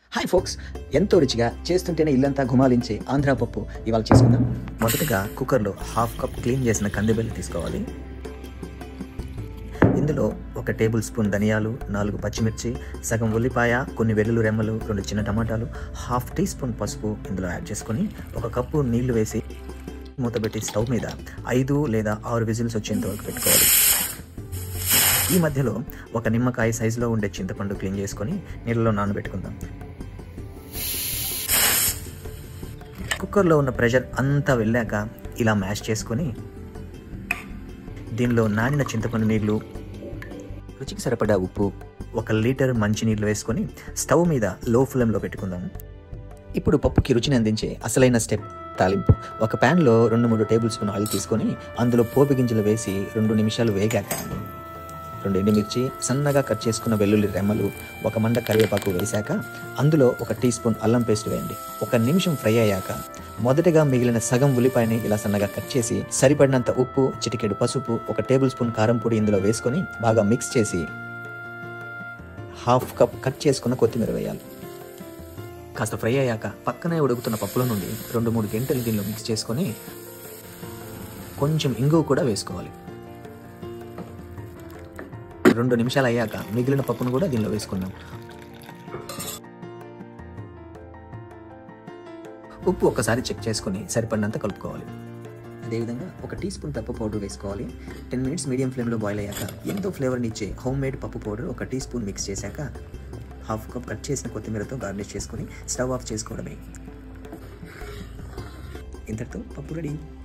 hi folks ఎంతో రుచిగా చేస్తుంటేనే ఇల్లంతా గుమాలించే ఆంధ్రా పప్పు ఇవాళ చేసుకుందాం మొదటగా కుక్కర్లో హాఫ్ కప్ క్లీన్ చేసిన కందిబెల్లి తీసుకోవాలి ఇందులో ఒక టేబుల్ స్పూన్ ధనియాలు నాలుగు పచ్చిమిర్చి సగం ఉల్లిపాయ కొన్ని వెల్లుల్లి రెమ్మలు రెండు చిన్న టమాటాలు హాఫ్ టీ స్పూన్ పసుపు ఇందులో యాడ్ చేసుకొని ఒక కప్పు నీళ్లు వేసి మూతపెట్టి స్టవ్ మీద ఐదు లేదా ఆరు విజిల్స్ వచ్చేంత వరకు పెట్టుకోవాలి ఈ మధ్యలో ఒక నిమ్మకాయ సైజులో ఉండే చింతపండు క్లీన్ చేసుకొని నీళ్ళలో నానబెట్టుకుందాం కుక్కర్లో ఉన్న ప్రెషర్ అంతా వెళ్ళాక ఇలా మ్యాష్ చేసుకొని దీనిలో నానిన చింతపండు నీళ్ళు రుచికి సరిపడా ఉప్పు ఒక లీటర్ మంచినీళ్ళు వేసుకొని స్టవ్ మీద లో ఫ్లేమ్లో పెట్టుకుందాం ఇప్పుడు పప్పుకి రుచిని అందించే అసలైన స్టెప్ తాలింపు ఒక ప్యాన్లో రెండు మూడు టేబుల్ స్పూన్ ఆయిల్ తీసుకొని అందులో పోపు గింజలు వేసి రెండు నిమిషాలు వేగాక రెండు ఎండుమిర్చి సన్నగా కట్ చేసుకున్న వెల్లుల్లి రెమ్మలు ఒక మండ కరివేపాకు వేశాక అందులో ఒక టీ స్పూన్ అల్లం పేస్ట్ వేయండి ఒక నిమిషం ఫ్రై అయ్యాక మొదటగా మిగిలిన సగం ఉల్లిపాయని ఇలా సన్నగా కట్ చేసి సరిపడినంత ఉప్పు చిటికెడు పసుపు ఒక టేబుల్ స్పూన్ కారం పొడి ఇందులో వేసుకొని బాగా మిక్స్ చేసి హాఫ్ కప్ కట్ చేసుకున్న కొత్తిమీర వేయాలి కాస్త ఫ్రై అయ్యాక పక్కనే ఉడుకుతున్న పప్పుల నుండి రెండు మూడు గంటలు దీనిలో మిక్స్ చేసుకొని కొంచెం ఇంగువ కూడా వేసుకోవాలి రెండు నిమిషాలు అయ్యాక మిగిలిన పప్పును కూడా దీనిలో వేసుకుందాం ఉప్పు ఒకసారి చెక్ చేసుకొని సరిపడినంత కలుపుకోవాలి అదేవిధంగా ఒక టీ స్పూన్ పప్పు పౌడర్ వేసుకోవాలి టెన్ మినిట్స్ మీడియం ఫ్లేమ్లో బాయిల్ అయ్యాక ఎంతో ఫ్లేవర్ని ఇచ్చే హోమ్ మేడ్ పప్పు పౌడర్ ఒక టీ స్పూన్ మిక్స్ చేశాక హాఫ్ కప్ కట్ చేసిన కొత్తిమీరతో గార్నిష్ చేసుకొని స్టవ్ ఆఫ్ చేసుకోవడమే ఇంతటితో పప్పు రెడీ